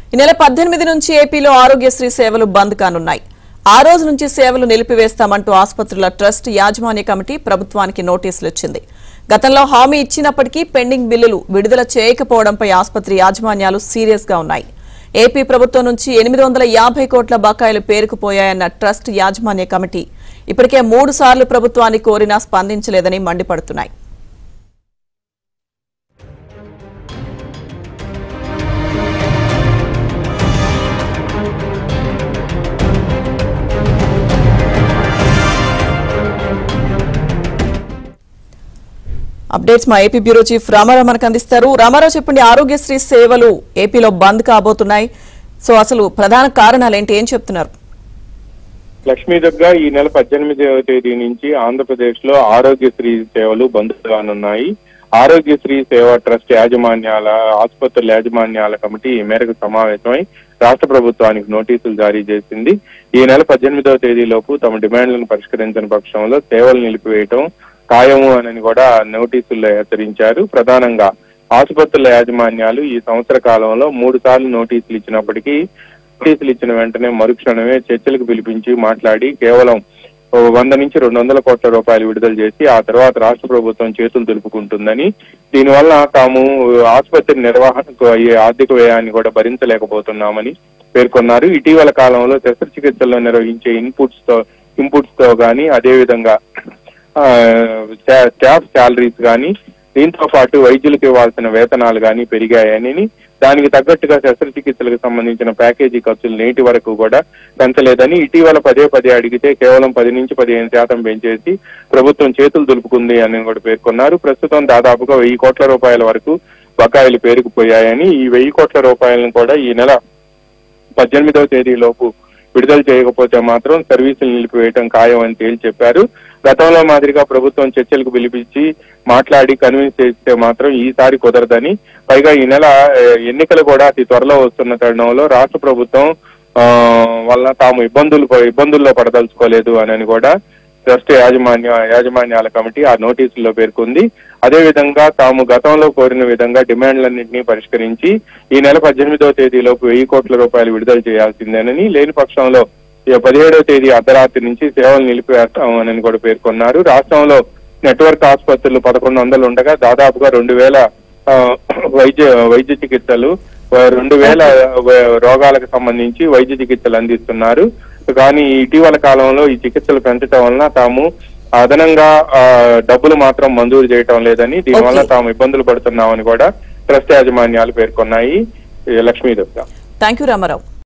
ఈ నెల పద్దెనిమిది నుంచి ఏపీలో ఆరోగ్యశ్రీ సేవలు బంద్ కానున్నాయి ఆ రోజు నుంచి సేవలు నిలిపివేస్తామంటూ ఆసుపత్రుల ట్రస్ట్ యాజమాన్య కమిటీ ప్రభుత్వానికి నోటీసులు ఇచ్చింది గతంలో హామీ ఇచ్చినప్పటికీ పెండింగ్ బిల్లులు విడుదల చేయకపోవడంపై ఆసుపత్రి యాజమాన్యాలు సీరియస్ గా ఉన్నాయి ఏపీ ప్రభుత్వం నుంచి ఎనిమిది వందల యాభై కోట్ల బకాయిలు పేరుకుపోయాయన్న ట్రస్ట్ యాజమాన్య కమిటీ ఇప్పటికే మూడు సార్లు ప్రభుత్వాన్ని కోరినా స్పందించలేదని మండిపడుతున్నాయి అప్డేట్స్ మా ఏపీ బ్యూరో చీఫ్ రామారావు మనకు అందిస్తారు రామారావు చెప్పండి ఆరోగ్యశ్రీ సేవలు ఏపీలో బంద్ కాబోతున్నాయి సో అసలు ప్రధాన కారణాలు ఏంటి ఏం చెప్తున్నారు లక్ష్మీ దుర్గా ఈ నెల పద్దెనిమిదవ తేదీ నుంచి ఆంధ్రప్రదేశ్ లో ఆరోగ్యశ్రీ సేవలు బంద్ కానున్నాయి ఆరోగ్యశ్రీ సేవ ట్రస్ట్ యాజమాన్యాల ఆసుపత్రుల యాజమాన్యాల కమిటీ ఈ మేరకు సమావేశమై రాష్ట్ర ప్రభుత్వానికి నోటీసులు జారీ చేసింది ఈ నెల పద్దెనిమిదవ తేదీలోపు తమ డిమాండ్లను పరిష్కరించని పక్షంలో సేవలు నిలిపివేయటం ఖాయము అని కూడా నోటీసుల్లో హెచ్చరించారు ప్రధానంగా ఆసుపత్రుల యాజమాన్యాలు ఈ సంవత్సర కాలంలో మూడు సార్లు నోటీసులు ఇచ్చినప్పటికీ నోటీసులు ఇచ్చిన వెంటనే మరుక్షణమే చర్చలకు పిలిపించి మాట్లాడి కేవలం ఓ వంద నుంచి రెండు వందల కోట్ల రూపాయలు విడుదల చేసి ఆ తర్వాత రాష్ట్ర ప్రభుత్వం చేతులు దులుపుకుంటుందని దీనివల్ల తాము ఆసుపత్రి నిర్వహణకు అయ్యే ఆర్థిక వ్యయాన్ని కూడా భరించలేకపోతున్నామని పేర్కొన్నారు ఇటీవల కాలంలో శస్త్రచికిత్సల్లో నిర్వహించే ఇన్పుట్స్ తో ఇన్పుట్స్ తో గానీ అదేవిధంగా ఆ, స్టా- స్టాఫ్ శాలరీస్ కానీ దీంతో పాటు వైద్యులకు ఇవ్వాల్సిన వేతనాలు కానీ పెరిగాయని దానికి తగ్గట్టుగా శస్త్రచికిత్సలకు సంబంధించిన ప్యాకేజీ ఖర్చులు నేటి వరకు కూడా పెంచలేదని ఇటీవల పదే పదే అడిగితే కేవలం పది నుంచి పదిహేను శాతం పెంచేసి ప్రభుత్వం చేతులు దులుపుకుంది అని కూడా పేర్కొన్నారు ప్రస్తుతం దాదాపుగా వెయ్యి కోట్ల రూపాయల వరకు బకాయిలు పేరుకుపోయాయని ఈ వెయ్యి కోట్ల రూపాయలను కూడా ఈ నెల పద్దెనిమిదవ తేదీలోపు విడుదల చేయకపోతే మాత్రం సర్వీసులు నిలిపివేయటం ఖాయం అని తేల్చి చెప్పారు గతంలో మాదిరిగా ప్రభుత్వం చర్చలకు పిలిపించి మాట్లాడి కన్విన్స్ చేస్తే మాత్రం ఈసారి కుదరదని పైగా ఈ నెల ఆ, ఎన్నికలు కూడా అతి త్వరలో వస్తున్న తరుణంలో రాష్ట్ర ప్రభుత్వం ఆ, వల్ల తాము ఇబ్బందులు ఇబ్బందుల్లో పడదలుచుకోలేదు అని కూడా ట్రస్ట్ యాజమాన్య యాజమాన్యాల కమిటీ ఆ నోటీసుల్లో పేర్కొంది అదే విధంగా తాము గతంలో కోరిన విధంగా డిమాండ్లన్నింటినీ పరిష్కరించి ఈ నెల పద్దెనిమిదవ తేదీలోపు వెయ్యి కోట్ల రూపాయలు విడుదల చేయాల్సిందేనని లేని పక్షంలో ఈ పదిహేడవ తేదీ అర్ధరాత్రి నుంచి సేవలు నిలిపివేస్తామని కూడా పేర్కొన్నారు రాష్ట్రంలో నెట్వర్క్ ఆసుపత్రులు పదకొండు వందలు ఉండగా దాదాపుగా రెండు వేల ఆ, వైద్య వైద్య చికిత్సలు ఆ, రెండు వేల రోగాలకు సంబంధించి వైద్య చికిత్సలు అందిస్తున్నారు కానీ ఇటీవల కాలంలో ఈ చికిత్సలు పెంచడం వలన తాము అదనంగా ఆ, డబ్బులు మాత్రం మంజూరు చేయటం లేదని దీనివల్ల Okay. తాము ఇబ్బందులు పడుతున్నామని కూడా ట్రస్ట్ యాజమాన్యాలు పేర్కొన్నాయి ఈ లక్ష్మీ దత్త థ్యాంక్ యూ రామారావు